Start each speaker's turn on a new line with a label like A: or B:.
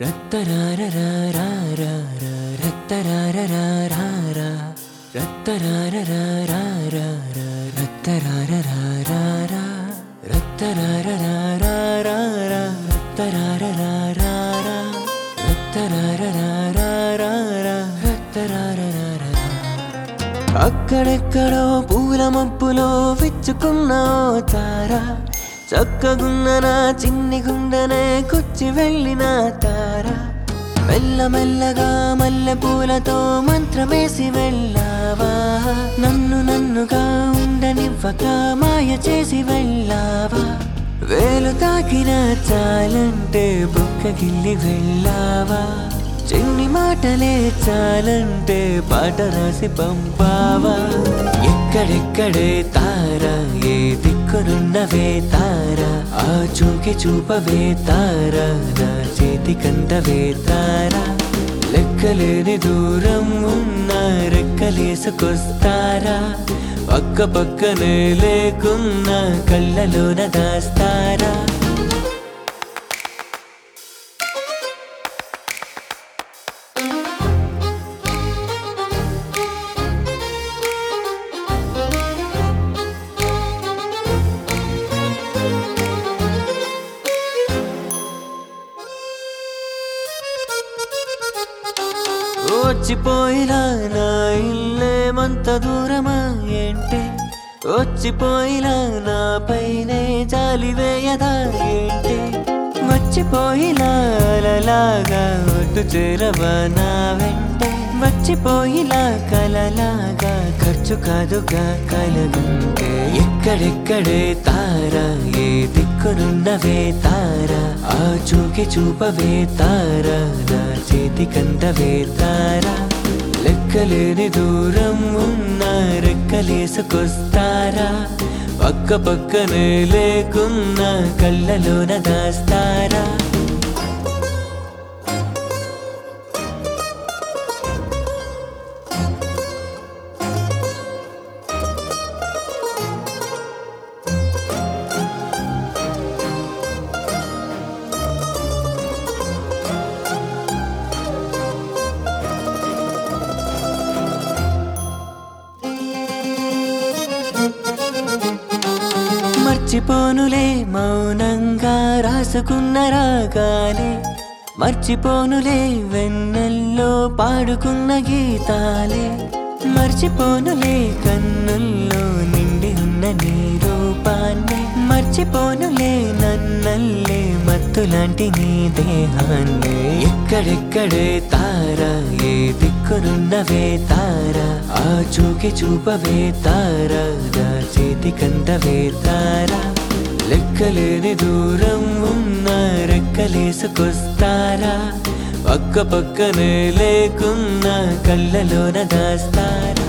A: అక్కడెక్కడో పూల మబ్బులో విచ్చుకున్న ఓ తార చక్కగున్న నా చిన్ని గుండెనే కొచ్చి వెళ్ళిన తార మెల్లమెల్లగా మల్లె పూలతో మంత్రమేసి వెళ్ళావా నన్ను నన్నుగా ఉండనివ్వక మాయ చేసి వెళ్ళావా వేలు తాకిన చాలంటే బుక్కగిల్లి వెళ్ళావా చిన్ని మాటలే చాలంటే పాట రాసి పంపావా ఎక్కడెక్కడే తార ఏ దిక్కునున్నవే తార ఆ చూకి చూపవే తార నా చేతి కంటవే తార లెక్కలేని దూరం ఉన్న రెక్కలేసుకొస్తారా పక్క పక్కనే లేకున్నా కళ్ళలోన దాస్తారా వచ్చిపోయినా నా ఇల్లేమంత దూరమా ఏంటే వచ్చిపోయినా నా పైనే జాలి వేయదా ఏంటే వచ్చిపోయినా అలలాగా ఒట్టు చేరవా నా వెంటే వచ్చిపోయినా కలలాగా ఖర్చు కాదుగా కలగుంటే ఎక్కడెక్కడే తార ఏ దిక్కునున్నవే తార ఆ చూకి చూపవే తార నా చేతి కంటవే తార లెక్కలేని దూరం ఉన్న రెక్కలేసుకొస్తారా పక్క పక్కనే లేకున్నా కళ్ళలోన దాస్తారా మర్చిపోనులే మౌనంగా రాసుకున్న రాగాలే మర్చిపోనులే వెన్నెల్లో పాడుకున్న గీతాలే మర్చిపోనులే కన్నుల్లో నిండి ఉన్న నీ రూపాన్ని మర్చిపోనులే నన్నల్లే మత్తులాంటి నీ దేహాన్ని ఎక్కడెక్కడే తార ఏ దిక్కునున్నవే తార ఆ చూకి చూపవే తార నా చేతి కంటవే తార లెక్కలేని దూరం ఉన్న రెక్కలేసుకొస్తారా పక్క పక్కనే లేకున్నా కళ్ళలోన దాస్తారా